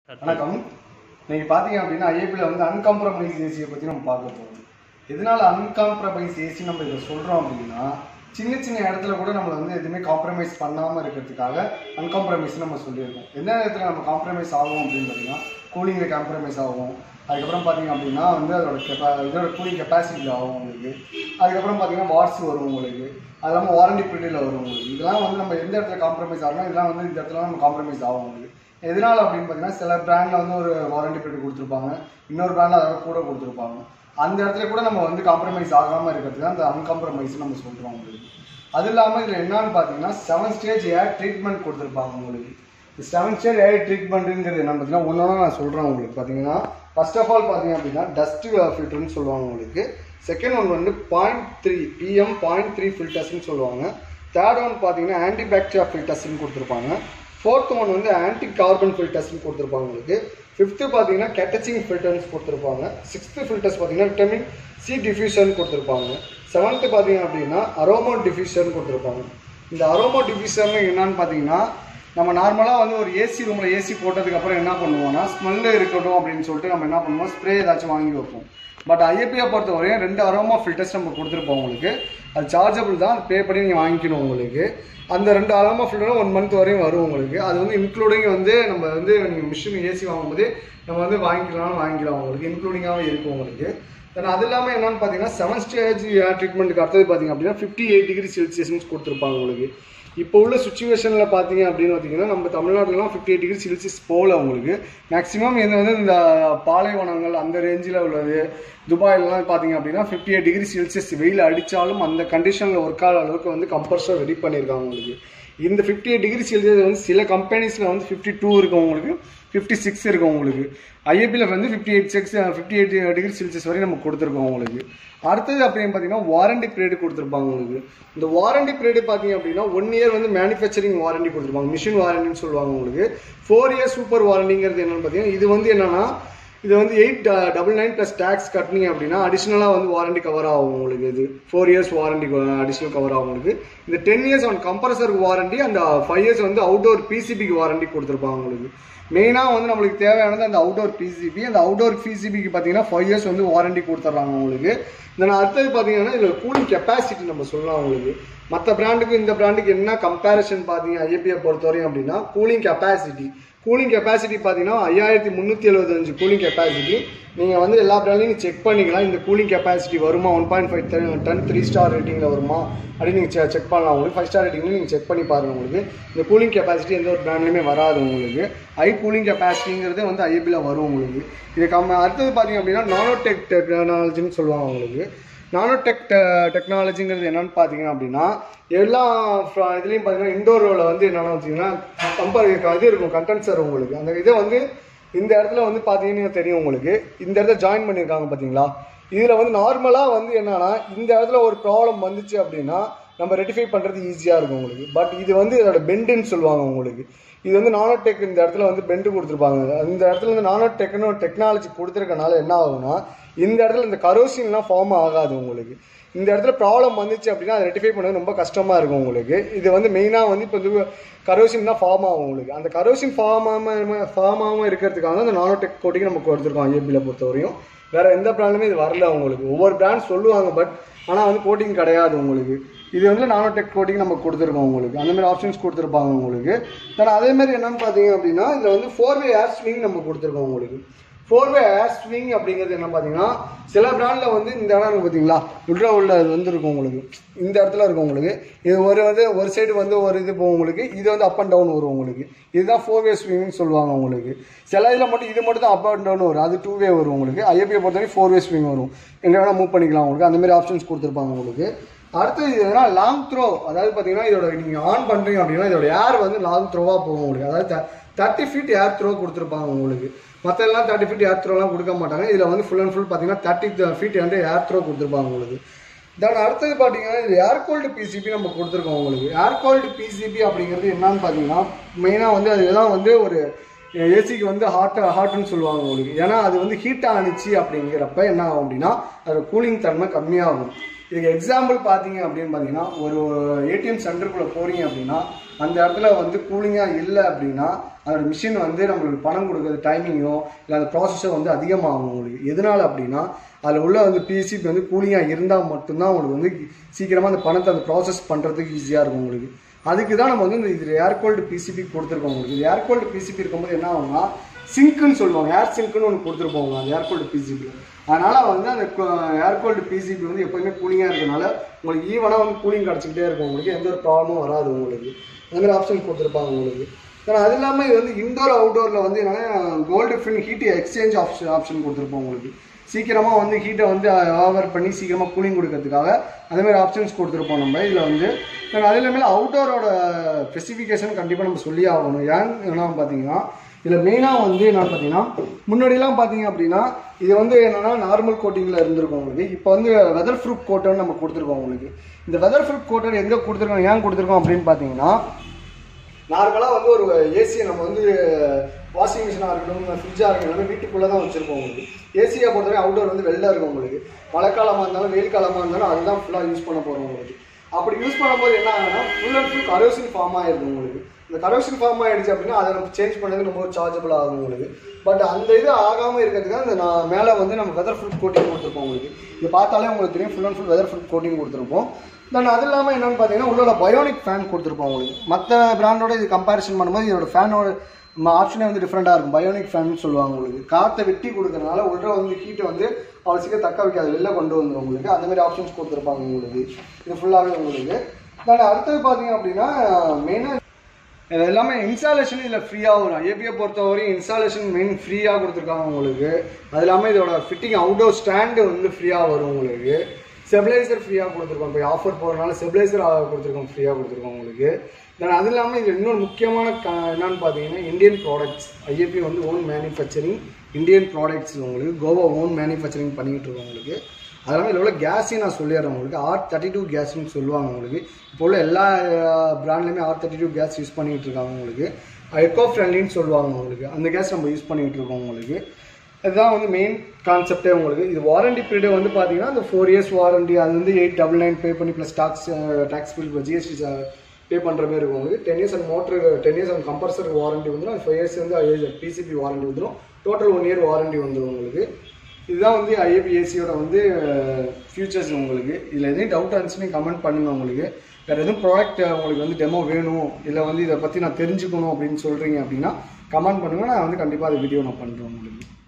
வணக்கம் இன்னைக்கு பார்த்தீங்க அப்படின்னா ஐஏபியில் வந்து அன்காம்ப்ரமைஸ் ஏசியை பற்றி நம்ம பார்க்க போகிறோம் எதனால அன்காம்ப்ரமைஸ் ஏசி நம்ம இதை சொல்கிறோம் அப்படின்னா சின்ன சின்ன இடத்துல கூட நம்ம வந்து எதுவுமே காம்ப்ரமைஸ் பண்ணாமல் இருக்கிறதுக்காக அன்காம்ப்ரமைஸ் நம்ம சொல்லியிருக்கோம் எந்த நேரத்தில் நம்ம காம்ப்ரமைஸ் ஆகும் அப்படின்னு பார்த்தீங்கன்னா கூலிங்கில் காம்ப்ரமைஸ் ஆகும் அதுக்கப்புறம் பார்த்தீங்க அப்படின்னா வந்து அதோட கெப்பா இதோட கூலிங் கெப்பாசிட்டியில் ஆகும் உங்களுக்கு அதுக்கப்புறம் பார்த்தீங்கன்னா வாட்ஸ் வரும் உங்களுக்கு அது இல்லாமல் வாரண்டி பீரியடில் வரும் உங்களுக்கு இதெல்லாம் வந்து நம்ம எந்த இடத்துல காம்ப்ரமைஸ் ஆகணும் இதெல்லாம் வந்து இந்த இடத்துல நம்ம காம்ப்ரமைஸ் ஆகும் உங்களுக்கு எதனால அப்படின்னு பார்த்தீங்கன்னா சில பிராண்டில் வந்து ஒரு வாரண்டி பீரியட் கொடுத்துருப்பாங்க இன்னொரு பிராண்டில் அதோட கூட கொடுத்துருப்பாங்க அந்த இடத்துல கூட நம்ம வந்து காம்ப்ரமைஸ் ஆகாமல் இருக்கிறதுக்கு தான் அந்த அன்காம்ப்ரமைஸ் நம்ம சொல்கிறோம் உங்களுக்கு அது இல்லாமல் இதில் என்னன்னு பார்த்தீங்கன்னா செவன் ஸ்டேஜ் ஏர் ட்ரீட்மெண்ட் கொடுத்துருப்பாங்க உங்களுக்கு இந்த செவன் ஸ்டேஜ் ஏர் ட்ரீட்மெண்ட்டுங்கிறது என்ன பார்த்தீங்கன்னா ஒன்று நான் சொல்கிறேன் உங்களுக்கு பார்த்தீங்கன்னா ஃபர்ஸ்ட் ஆஃப் ஆல் பார்த்தீங்க அப்படின்னா டஸ்ட் ஃபில்டர்னு சொல்லுவாங்க உங்களுக்கு செகண்ட் ஒன் வந்து point three PM point three ஃபில்டர்ஸ்னு சொல்லுவாங்க தேர்ட் ஒன் பார்த்தீங்கன்னா ஆன்டி பாக்டீரியா ஃபில்டர்ஸ்னு கொடுத்துருப்பாங்க ஃபோர்த் ஒன் வந்து ஆன்டி கார்பன் ஃபில்டர்ஸ்னு கொடுத்துருப்பாங்க உங்களுக்கு ஃபிஃப்த்து பார்த்தீங்கன்னா கேட்டச்சிங் ஃபில்டர்ஸ் கொடுத்துருப்பாங்க சிக்ஸ்த்து ஃபில்டர்ஸ் பார்த்தீங்கன்னா விட்டமின் சி டிஃப்யூஷன் கொடுத்துருப்பாங்க செவன்த்து பார்த்தீங்க அப்படின்னா அரோமோ டிஃப்யூஷன் கொடுத்துருப்பாங்க இந்த அரோமோ டிஃப்யூஷன் என்னன்னு பார்த்தீங்கன்னா நம்ம நார்மலாக வந்து ஒரு ஏசி ரூமில் ஏசி போட்டதுக்கப்புறம் என்ன பண்ணுவோம்னா ஸ்மெல்லு இருக்கட்டும் அப்படின்னு சொல்லிட்டு நம்ம என்ன பண்ணுவோம் ஸ்ப்ரே ஏதாச்சும் வாங்கி வைப்போம் பட் ஐஏபியை பொறுத்த வரையும் ரெண்டு அரோமா ஃபில்டர்ஸ் நம்ம கொடுத்துருப்போம் உங்களுக்கு அது சார்ஜபிள் தான் பே பண்ணி நீங்கள் வாங்கிக்கணும் உங்களுக்கு அந்த ரெண்டு அரோமா ஃபில்டரும் ஒன் மந்த் வரையும் வரும் உங்களுக்கு அது வந்து இன்க்ளூடிங் வந்து நம்ம வந்து நீங்கள் மிஷின் ஏசி வாங்கும்போது நம்ம வந்து வாங்கிக்கலாம்னு வாங்கிக்கலாம் உங்களுக்கு இன்க்ளூடிங்காகவே இருக்கும் உங்களுக்கு தென் அது இல்லாமல் என்னன்னு பார்த்தீங்கன்னா செவன் ஸ்டேஜ் ஏர் ட்ரீட்மெண்ட்டுக்கு அடுத்தது பார்த்தீங்க அப்படின்னா ஃபிஃப்டி எயிட் டிகிரி செல்சியஸ்னு கொடுத்துருப்பாங்க உங்களுக்கு இப்போ உள்ள சுச்சுவேஷனில் பார்த்தீங்க அப்படின்னு பார்த்தீங்கன்னா நம்ம தமிழ்நாட்டிலலாம் ஃபிஃப்டி எயிட் டிகிரி செல்சியஸ் போகல உங்களுக்கு மேக்ஸிமம் இது வந்து இந்த பாலைவனங்கள் அந்த ரேஞ்சில் உள்ளது துபாயிலலாம் பார்த்தீங்க அப்படின்னா ஃபிஃப்டி எயிட் டிகிரி செல்சியஸ் வெயில் அடித்தாலும் அந்த கண்டிஷனில் ஒர்க் ஆகிற அளவுக்கு வந்து கம்ப்ரஸர் ரெடி பண்ணியிருக்காங்க உங்களுக்கு இந்த ஃபிஃப்டி எயிட் டிகிரி செல்சியஸ் வந்து சில கம்பெனிஸில் வந்து ஃபிஃப்டி டூ இருக்கும் உங்களுக்கு ஃபிஃப்டி சிக்ஸ் இருக்கும் உங்களுக்கு ஐஏபியில் வந்து fifty eight six fifty eight degree Celsius வரையும் நம்ம கொடுத்துருக்கோம் உங்களுக்கு அடுத்தது அப்படின்னு பார்த்தீங்கன்னா வாரண்டி பீரியட் கொடுத்துருப்பாங்க உங்களுக்கு இந்த வாரண்டி பீரியட் பார்த்தீங்க அப்படின்னா ஒன் இயர் வந்து மேனுஃபேக்சரிங் வாரண்டி கொடுத்துருப்பாங்க மிஷின் வாரண்டின்னு சொல்லுவாங்க உங்களுக்கு ஃபோர் இயர்ஸ் சூப்பர் வாரண்டிங்கிறது என்னன்னு பார்த்தீங்கன்னா இது வந்து என்னன்னா இது வந்து eight double nine plus tax கட்டினீங்க அப்படின்னா அடிஷ்னலாக வந்து வாரண்டி கவர் ஆகும் உங்களுக்கு இது four years warranty additional cover ஆகும் உங்களுக்கு இந்த டென் இயர்ஸ் ஆன் கம்ப்ரஸருக்கு வாரண்டி அந்த ஃபைவ் இயர்ஸ் வந்து அவுட்டோர் பிசிபிக்கு வாரண்டி கொடுத்துருப்பாங்க உங்களுக்கு மெயினாக வந்து நம்மளுக்கு தேவையானது அந்த அவுட்டோர் பிசிபி அந்த அவுட்டோர் பிசிபிக்கு பார்த்தீங்கன்னா ஃபைவ் இயர்ஸ் வந்து வாரண்டி கொடுத்துட்றாங்க உங்களுக்கு தென் அடுத்தது பார்த்தீங்கன்னா இதில் கூலிங் கெப்பாசிட்டி நம்ம சொல்லலாம் உங்களுக்கு மற்ற பிராண்டுக்கும் இந்த பிராண்டுக்கு என்ன கம்பேரிசன் பார்த்தீங்க ஐஏபியை பொறுத்தவரையும் அப்படின்னா கூலிங் கெப்பாசிட்டி கூலிங் கெப்பாசிட்டி பார்த்தீங்கன்னா ஐயாயிரத்தி முந்நூற்றி எழுபத்தஞ்சு கூலிங் கெப்பாசிட்டி நீங்கள் வந்து எல்லா பிராண்ட்லையும் செக் பண்ணிக்கலாம் இந்த கூலிங் கெப்பாசிட்டி வருமா one point five ton three star ரேட்டிங்கில் வருமா அப்படின்னு நீங்கள் செக் பண்ணலாம் உங்களுக்கு ஃபைவ் ஸ்டார் ரேட்டிங்கில் நீங்கள் செக் பண்ணி பாருங்கள் உங்களுக்கு இந்த கூலிங் கெப்பாசிட்டி எந்த ஒரு பிராண்ட்லையுமே வராது உங்களுக்கு ஹை கூலிங் கெப்பாசிட்டிங்கிறது வந்து ஐஏபியில் வரும் உங்களுக்கு இது கம் அடுத்தது பார்த்தீங்க அப்படின்னா நானோடெக் டெக்னாலஜின்னு சொல்லுவாங்க உங்களுக்கு நானோடெக் டெக்னாலஜிங்கிறது என்னன்னு பார்த்தீங்க அப்படின்னா எல்லா ஃப்ர- இதுலேயும் பார்த்தீங்கன்னா இண்டோரில் வந்து என்னென்னு வச்சிங்கன்னா கம்பேர் இது இருக்கும் கண்டென்சர் உங்களுக்கு அந்த இதை வந்து இந்த இடத்துல வந்து பார்த்தீங்கன்னா தெரியும் உங்களுக்கு இந்த இடத்துல ஜாயின் பண்ணியிருக்காங்க பார்த்தீங்களா இதில் வந்து நார்மலாக வந்து என்னன்னா இந்த இடத்துல ஒரு ப்ராப்ளம் வந்துச்சு அப்படின்னா நம்ம ரெட்டிஃபை பண்ணுறது ஈஸியாக இருக்கும் உங்களுக்கு பட் இது வந்து இதோட பெண்டுன்னு சொல்லுவாங்க உங்களுக்கு இது வந்து நானோடெக் இந்த இடத்துல வந்து பெண்டு கொடுத்துருப்பாங்க இந்த இடத்துல வந்து நானோடெக்னு டெக்னாலஜி கொடுத்துருக்கனால என்ன ஆகும்னா இந்த இடத்துல இந்த கரோசின்லாம் ஃபார்ம் ஆகாது உங்களுக்கு இந்த இடத்துல ப்ராப்ளம் வந்துச்சு அப்படின்னா அதை ரெட்டிஃபை பண்ணது ரொம்ப கஷ்டமாக இருக்கும் உங்களுக்கு இது வந்து மெயினாக வந்து இப்போ வந்து கரோசின் தான் ஃபார்ம் ஆகும் உங்களுக்கு அந்த கரோசின் ஃபார்ம் ஆகாமல் ஃபார்ம் ஆகாமல் இருக்கிறதுக்காக அந்த நானோடெக் கோட்டிங் நம்ம கொடுத்துருக்கோம் ஐஏபியில் பொறுத்தவரையும் வேற எந்த பிராண்டுமே இது வரல உங்களுக்கு ஒவ்வொரு பிராண்ட் சொல்லுவாங்க பட் ஆனால் வந்து கோட்டிங் கிடையாது உங்களுக்கு இது வந்து நானோடெக் கோட்டிங் நம்ம கொடுத்துருக்கோம் உங்களுக்கு அந்த மாதிரி ஆப்ஷன்ஸ் கொடுத்துருப்பாங்க உங்களுக்கு தென் அதே மாதிரி என்னன்னு பார்த்தீங்க அப்படின்னா இதில் வந்து ஃபோர் வே ஏர் ஸ்விங் நம்ம கொடுத்துருக்கோம் உங்களுக்கு ஃபோர் வே ஏர் ஸ்விங் அப்படிங்கிறது என்ன பார்த்தீங்கன்னா சில பிராண்டில் வந்து இந்த இடம் இருக்கு பார்த்தீங்களா உள்ள உள்ள இது வந்து இருக்கும் உங்களுக்கு இந்த இடத்துல இருக்கும் உங்களுக்கு இது ஒரு வந்து ஒரு சைடு வந்து ஒரு இது போகும் உங்களுக்கு இது வந்து அப் அண்ட் டவுன் வரும் உங்களுக்கு இதுதான் ஃபோர் வே ஸ்விங்னு சொல்லுவாங்க உங்களுக்கு சில இதில் மட்டும் இது மட்டும் தான் அப் அண்ட் டவுன் வரும் அது டூ வே வரும் உங்களுக்கு ஐஏபியை பொறுத்தவரைக்கும் ஃபோர் வே ஸ்விங் வரும் எங்கே வேணால் மூவ் பண்ணிக்கலாம் உங்களுக்கு அந்த மாதிரி ஆப்ஷன்ஸ் கொடுத்துருப்பாங்க உங்களுக்கு அடுத்து இது எதுனா லாங் த்ரோ அதாவது பார்த்தீங்கன்னா இதோட நீங்கள் ஆன் பண்ணுறீங்க அப்படின்னா இதோட ஏர் வந்து லாங் த்ரோவாக போகும் உங்களுக்கு அதாவது தேர்ட்டி ஃபீட் ஏர் த்ரோ கொடுத்துருப்பாங்க உங்களுக்கு மற்ற எல்லாம் தேர்ட்டி ஃபீட் ஏர் த்ரோலாம் கொடுக்க மாட்டாங்க இதில் வந்து ஃபுல் அண்ட் ஃபுல் பார்த்தீங்கன்னா தேர்ட்டி ஃபீட் வந்து ஏர் த்ரோ கொடுத்துருப்பாங்க உங்களுக்கு தென் அடுத்தது பார்த்தீங்கன்னா இது ஏர் கோல்டு பிசிபி நம்ம கொடுத்துருக்கோம் உங்களுக்கு ஏர் கோல்டு பிசிபி அப்படிங்கிறது என்னன்னு பார்த்தீங்கன்னா மெயினாக வந்து அதுதான் வந்து ஒரு ஏசிக்கு வந்து ஹாட் ஹாட்னு சொல்லுவாங்க உங்களுக்கு ஏன்னா அது வந்து ஹீட் ஆனிச்சு அப்படிங்கிறப்ப என்ன ஆகும் அப்படின்னா அதோட கூலிங் தன்மை கம்மியாகும் இதுக்கு எக்ஸாம்பிள் பார்த்தீங்க அப்படின்னு பார்த்தீங்கன்னா ஒரு ஏடிஎம் சென்டருக்குள்ளே போறீங்க அப்படின்னா அந்த இடத்துல வந்து கூலிங்காக இல்லை அப்படின்னா அதோட மிஷின் வந்து நம்மளுக்கு பணம் கொடுக்குறது டைமிங்கோ இல்லை அந்த ப்ராசஸோ வந்து அதிகமாகும் உங்களுக்கு எதனால அப்படின்னா அதில் உள்ள வந்து பிசிபி வந்து கூலிங்காக இருந்தால் மட்டும்தான் உங்களுக்கு வந்து சீக்கிரமாக அந்த பணத்தை அந்த ப்ராசஸ் பண்ணுறதுக்கு ஈஸியாக இருக்கும் உங்களுக்கு அதுக்கு தான் நம்ம வந்து இந்த இது ஏர் கோல்டு பிசிபி கொடுத்துருக்கோம் உங்களுக்கு இது ஏர் கோல்டு பிசிபி இருக்கும்போது என்ன ஆகும்னா சிங்க்குன்னு சொல்லுவாங்க ஏர் சிங்க்குன்னு ஒன்று கொடுத்துருப்போங்க அந்த ஏர் கோல்டு பிசிபி அதனால் வந்து அந்த ஏர் கோல்டு பிசிபி வந்து எப்போயுமே கூலிங்காக இருக்கனால உங்களுக்கு ஈவனாக வந்து கூலிங் கிடச்சிக்கிட்டே இருக்கும் உங்களுக்கு எந்த ஒரு ப்ராப்ளமும் வராது உங்களுக்கு அந்த மாதிரி ஆப்ஷன் கொடுத்துருப்பாங்க உங்களுக்கு ஆனால் அது இல்லாமல் இது வந்து இன்டோர் அவுட்டோரில் வந்து என்னன்னா gold fin heat exchange option option கொடுத்துருப்போம் உங்களுக்கு சீக்கிரமாக வந்து ஹீட்டை வந்து ஓவர் பண்ணி சீக்கிரமாக கூலிங் கொடுக்கறதுக்காக அந்த மாதிரி ஆப்ஷன்ஸ் கொடுத்துருப்போம் நம்ம இதில் வந்து அது இல்லாமல் அவுட்டோரோட ஸ்பெசிஃபிகேஷன் கண்டிப்பாக நம்ம சொல்லி ஆகணும் ஏன் என்ன பார்த்தீங்கன்னா இதில் மெயினாக வந்து என்னன்னு பார்த்தீங்கன்னா முன்னாடிலாம் பார்த்தீங்க அப்படின்னா இது வந்து என்னன்னா நார்மல் கோட்டிங்கில் இருந்திருக்கும் உங்களுக்கு இப்போ வந்து வெதர் ப்ரூஃப் கோட்டர்னு நம்ம கொடுத்துருக்கோம் உங்களுக்கு இந்த வெதர் ப்ரூஃப் கோட்டர் எங்கே கொடுத்துருக்கோம் ஏன் கொடுத்துருக்கோம் அப்படின்னு பார்த்தீங்கன்னா நார்மலாக வந்து ஒரு ஏசியை நம்ம வந்து வாஷிங் மிஷினாக இருக்கட்டும் ஃப்ரிட்ஜாக இருக்கட்டும் எல்லாமே வீட்டுக்குள்ளே தான் வச்சுருப்போம் உங்களுக்கு ஏசியை பொறுத்தவரை அவுட்டோர் வந்து வெளில இருக்கும் உங்களுக்கு மழைக்காலமாக இருந்தாலும் வெயில் காலமாக இருந்தாலும் அதுதான் ஃபுல்லாக யூஸ் பண்ண போகிறோம் உங்களுக்கு அப்படி யூஸ் பண்ணும்போது என்ன ஆகுதுன்னா full and full corrosion form ஆயிருக்கு உங்களுக்கு இந்த கரோசின் ஃபார்ம் ஆயிடுச்சு அப்படின்னா அதை நம்ம சேஞ்ச் பண்ணது ரொம்ப சார்ஜபிள் ஆகும் உங்களுக்கு பட் அந்த இது ஆகாமல் இருக்கிறதுக்கு அந்த நான் மேலே வந்து நம்ம வெதர் ப்ரூஃப் கோட்டிங் கொடுத்துருப்போம் உங்களுக்கு இது பார்த்தாலே உங்களுக்கு தெரியும் full and full weather proof coating கொடுத்துருப்போம் தென் அது இல்லாமல் என்னன்னு பார்த்தீங்கன்னா உள்ளோட பயோனிக் ஃபேன் கொடுத்துருப்போம் உங்களுக்கு மற்ற பிராண்டோட இது கம்பேரிசன் பண்ணும்போது இதோட ஃபேனோட ஆப்ஷனே வந்து டிஃப்ரெண்ட்டாக இருக்கும் பயோனிக் ஃபேன் சொல்லுவாங்க உங்களுக்கு காற்றை வெட்டி கொடுக்கறதுனால உள்ள வந்து ஹீட்டை வந்து அவ்வளோ சீக்கிரம் தக்க வைக்காது வெளில கொண்டு வந்துடும் உங்களுக்கு அந்த மாதிரி ஆப்ஷன்ஸ் கொடுத்துருப்பாங்க உங்களுக்கு இது ஃபுல்லாகவே உங்களுக்கு தென் அடுத்தது பார்த்தீங்க அப்படின்னா மெயினாக இது எல்லாமே இன்ஸ்டாலேஷன் இதில் ஃப்ரீயாக வரும் ஏபியை பொறுத்தவரையும் இன்ஸ்டாலேஷன் மெயின் ஃப்ரீயாக கொடுத்துருக்காங்க உங்களுக்கு அது இல்லாமல் இதோட ஃபிட்டிங் அவுட்டோர் ஸ்டாண்டு வந்து ஃப்ரீயாக வரும் உங்களுக்கு ஸ்டெபிளைசர் ஃப்ரீயாக கொடுத்துருக்கோம் இப்போ ஆஃபர் போகிறனால ஸ்டெபிளைசர் கொடுத்துருக்கோம் ஃப்ரீயாக கொடுத்துருக்கோம் உங்களுக்கு தென் அது இல்லாமல் இது இன்னொரு முக்கியமான க என்னன்னு பார்த்தீங்கன்னா இந்தியன் ப்ராடக்ட்ஸ் ஐஏபி வந்து ஓன் மேனுஃபேக்சரிங் இந்தியன் ப்ராடக்ட்ஸ் உங்களுக்கு கோவா ஓன் மேனுஃபேக்சரிங் பண்ணிக்கிட்டு இருக்கோம் உங்களுக்கு அது இல்லாமல் இதில் உள்ள கேஸையும் நான் சொல்லிடுறேன் உங்களுக்கு ஆர் தேர்ட்டி டூ கேஸ்னு சொல்லுவாங்க உங்களுக்கு இப்போ உள்ள எல்லா பிராண்ட்லையுமே R thirty two gas use பண்ணிகிட்டு இருக்காங்க உங்களுக்கு எக்கோ ஃப்ரெண்ட்லின்னு சொல்லுவாங்க உங்களுக்கு அந்த கேஸ் நம்ம யூஸ் பண்ணிகிட்டு இருக்கோம் உங்களுக்கு இதுதான் வந்து மெயின் கான்செப்டே உங்களுக்கு இது வாரண்டி பீரியட் வந்து பார்த்தீங்கன்னா அந்த ஃபோர் இயர்ஸ் வாரண்டி அது வந்து எயிட் டபுள் நைன் பே பண்ணி plus tax tax bill GST pay பண்ணுற மாதிரி இருக்கும் உங்களுக்கு ten years and motor ten years and compulsory warranty வந்துடும் அது ஃபைவ் இயர்ஸ் வந்து பிசிபி வாரண்டி வந்துடும் டோட்டல் ஒன் இயர் வாரண்டி வந்துடும் உங்களுக்கு இதுதான் வந்து ஐஏபிஎஸ்சியோட வந்து ஃபியூச்சர்ஸ் உங்களுக்கு இதில் எதுவும் டவுட் இருந்துச்சுன்னு கமெண்ட் பண்ணுங்கள் உங்களுக்கு வேறு எதுவும் ப்ராடக்ட் உங்களுக்கு வந்து டெமோ வேணும் இல்லை வந்து இதை பற்றி நான் தெரிஞ்சுக்கணும் அப்படின்னு சொல்கிறீங்க அப்படின்னா கமெண்ட் பண்ணுங்கள் நான் வந்து கண்டிப்பாக அந்த வீடியோ நான் பண்ணுறேன் உங்களுக்கு